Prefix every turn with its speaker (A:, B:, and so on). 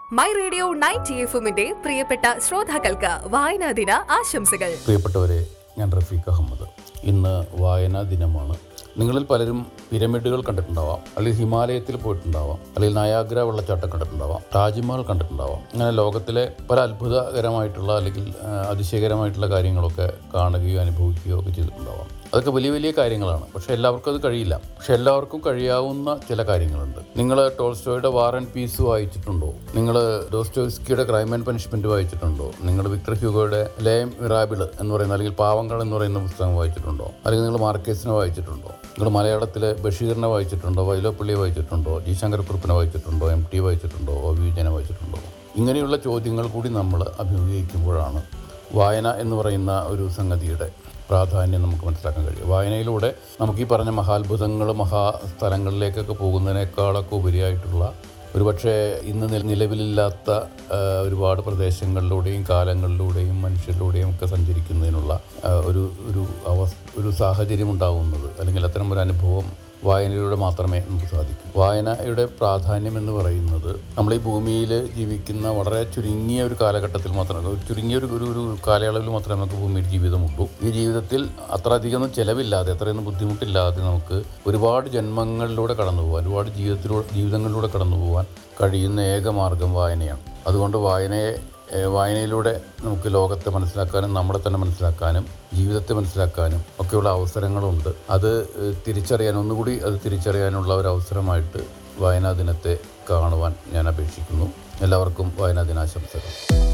A: my radio ninety എഫുമിന്റെ പ്രിയപ്പെട്ട ശ്രോതാക്കൾക്ക് വായനാ ദിന ആശംസകൾ
B: പ്രിയപ്പെട്ടവരെ ഞാൻ റഫീഖ് അഹമ്മദ് ഇന്ന് വായനാ ദിനമാണ് നിങ്ങളിൽ പലരും പിരമിഡുകൾ കണ്ടിട്ടുണ്ടാവാം അല്ലെങ്കിൽ ഹിമാലയത്തിൽ പോയിട്ടുണ്ടാവാം അല്ലെങ്കിൽ നയാഗ്ര വെള്ളച്ചാട്ടം കണ്ടിട്ടുണ്ടാവാം താജ്മഹൽ കണ്ടിട്ടുണ്ടാവാം അങ്ങനെ ലോകത്തിലെ പല അത്ഭുതകരമായിട്ടുള്ള അല്ലെങ്കിൽ ആ, അതിശയകരമായിട്ടുള്ള കാര്യങ്ങളൊക്കെ കാണുകയോ അനുഭവിക്കുകയോ ഒക്കെ ചെയ്തിട്ടുണ്ടാവാം അതൊക്കെ വലിയ വലിയ കാര്യങ്ങളാണ് പക്ഷേ എല്ലാവർക്കും അത് കഴിയില്ല പക്ഷെ എല്ലാവർക്കും കഴിയാവുന്ന ചില കാര്യങ്ങളുണ്ട് നിങ്ങൾ ടോൾസ്റ്റോയുടെ വാർ ആൻഡ് പീസ് വായിച്ചിട്ടുണ്ടോ നിങ്ങൾ ഡോസ്റ്റോസ്കിയുടെ ക്രൈം ആൻഡ് പനിഷ്മെന്റ് വായിച്ചിട്ടുണ്ടോ നിങ്ങൾ വിക്ടർ ഹ്യൂഗോയുടെ ലേം ഇറാബിൾ എന്ന് പറയുന്ന അല്ലെങ്കിൽ പാവങ്ങൾ എന്ന് പറയുന്ന പുസ്തകം വായിച്ചിട്ടുണ്ടോ അല്ലെങ്കിൽ നിങ്ങൾ മാർക്കേസിനെ വായിച്ചിട്ടുണ്ടോ നിങ്ങൾ മലയാളത്തിലെ ബഷീറിനെ വായിച്ചിട്ടുണ്ടോ വൈലോപ്പള്ളിയെ വായിച്ചിട്ടുണ്ടോ ജി ശങ്കരക്കുറുപ്പിനെ വായിച്ചിട്ടുണ്ടോ എം ടി വായിച്ചിട്ടുണ്ടോ ഒ വി വിജയനെ വായിച്ചിട്ടുണ്ടോ ഇങ്ങനെയുള്ള ചോദ്യങ്ങൾ കൂടി നമ്മൾ അഭിമുഖീകരിക്കുമ്പോഴാണ് വായന എന്ന് പറയുന്ന ഒരു സംഗതിയുടെ പ്രാധാന്യം നമുക്ക് മനസ്സിലാക്കാൻ കഴിയും വായനയിലൂടെ നമുക്ക് ഈ പറഞ്ഞ മഹാത്ഭുതങ്ങൾ മഹാസ്ഥലങ്ങളിലേക്കൊക്കെ പോകുന്നതിനേക്കാളൊക്കെ ഉപരിയായിട്ടുള്ള ഒരുപക്ഷെ ഇന്ന് നില- നിലവിലില്ലാത്ത ആ, ഒരുപാട് പ്രദേശങ്ങളിലൂടെയും കാലങ്ങളിലൂടെയും മനുഷ്യരിലൂടെയും ഒക്കെ സഞ്ചരിക്കുന്നതിനുള്ള ആ, ഒരു ഒരു അവസ് ഒരു സാഹചര്യം ഉണ്ടാകുന്നത് അല്ലെങ്കിൽ അത്തരം ഒരു അനുഭവം വായനയിലൂടെ മാത്രമേ നമുക്ക് സാധിക്കൂ വായനയുടെ പ്രാധാന്യം എന്ന് പറയുന്നത് നമ്മൾ ഈ ഭൂമിയിൽ ജീവിക്കുന്ന വളരെ ചുരുങ്ങിയ ഒരു കാലഘട്ടത്തിൽ മാത്രമേ ഒരു ചുരുങ്ങിയ ഒരു ഒരു ഒരു കാലയളവിൽ മാത്രമേ നമുക്ക് ഭൂമിയിൽ ജീവിതമുള്ളൂ ഈ ജീവിതത്തിൽ അത്ര അധികം ചിലവില്ലാതെ അത്രയൊന്നും ബുദ്ധിമുട്ടില്ലാതെ നമുക്ക് ഒരുപാട് ജന്മങ്ങളിലൂടെ കടന്നു പോകാൻ ഒരുപാട് ജീവിതത്തിലൂടെ ജീവിതങ്ങളിലൂടെ കടന്നു പോകാൻ കഴിയുന്ന ഏക മാർഗം വായനയാണ് അതുകൊണ്ട് വായനയെ ഏഹ് വായനയിലൂടെ നമുക്ക് ലോകത്തെ മനസ്സിലാക്കാനും നമ്മളെ തന്നെ മനസ്സിലാക്കാനും ജീവിതത്തെ മനസ്സിലാക്കാനും ഒക്കെയുള്ള അവസരങ്ങളുണ്ട് അത് ഏഹ് തിരിച്ചറിയാൻ ഒന്നുകൂടി അത് തിരിച്ചറിയാനുള്ള ഒരു അവസരമായിട്ട് വായനാ ദിനത്തെ കാണുവാൻ ഞാൻ അപേക്ഷിക്കുന്നു എല്ലാവർക്കും വായനാ ദിനാശംസകൾ